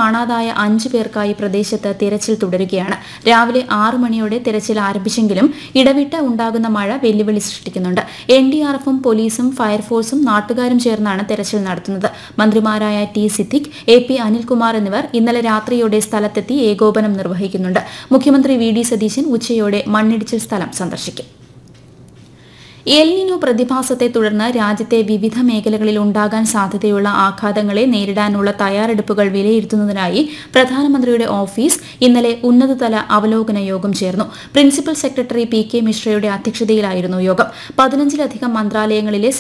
കാണാതായ അഞ്ചു പേർക്കായി പ്രദേശത്ത് തിരച്ചിൽ തുടരുകയാണ് രാവിലെ ആറ് മണിയോടെ തിരച്ചിൽ ആരംഭിച്ചെങ്കിലും ഇടവിട്ട് ഉണ്ടാകുന്ന മഴ വെല്ലുവിളി സൃഷ്ടിക്കുന്നുണ്ട് എൻ ഡി ആർ എഫും പോലീസും ഫയർഫോഴ്സും നാട്ടുകാരും ചേർന്നാണ് തെരച്ചിൽ നടത്തുന്നത് മന്ത്രിമാരായ T Siddique A P Anilkumar എന്നിവർ ഇന്നലെ രാത്രിയോടെ സ്ഥലത്തെത്തി ഏകോപനം നിർവഹിക്കുന്നുണ്ട് മുഖ്യമന്ത്രി വി ഡി സതീശൻ ഉച്ചയോടെ മണ്ണിടിച്ചിൽ സ്ഥലം സന്ദർശിക്കും എൽനിനോ പ്രതിഭാസത്തെ തുടർന്ന് രാജ്യത്തെ വിവിധ മേഖലകളിൽ ഉണ്ടാകാൻ സാധ്യതയുള്ള ആഘാതങ്ങളെ നേരിടാനുള്ള തയ്യാറെടുപ്പുകൾ വിലയിരുത്തുന്നതിനായി പ്രധാനമന്ത്രിയുടെ ഓഫീസ് ഇന്നലെ ഉന്നതതല അവലോകന യോഗം ചേർന്നു പ്രിൻസിപ്പൽ സെക്രട്ടറി പി കെ മിശ്രയുടെ അധ്യക്ഷതയിലായിരുന്നു യോഗം പതിനഞ്ചിലധികം മന്ത്രാലയങ്ങളിലെ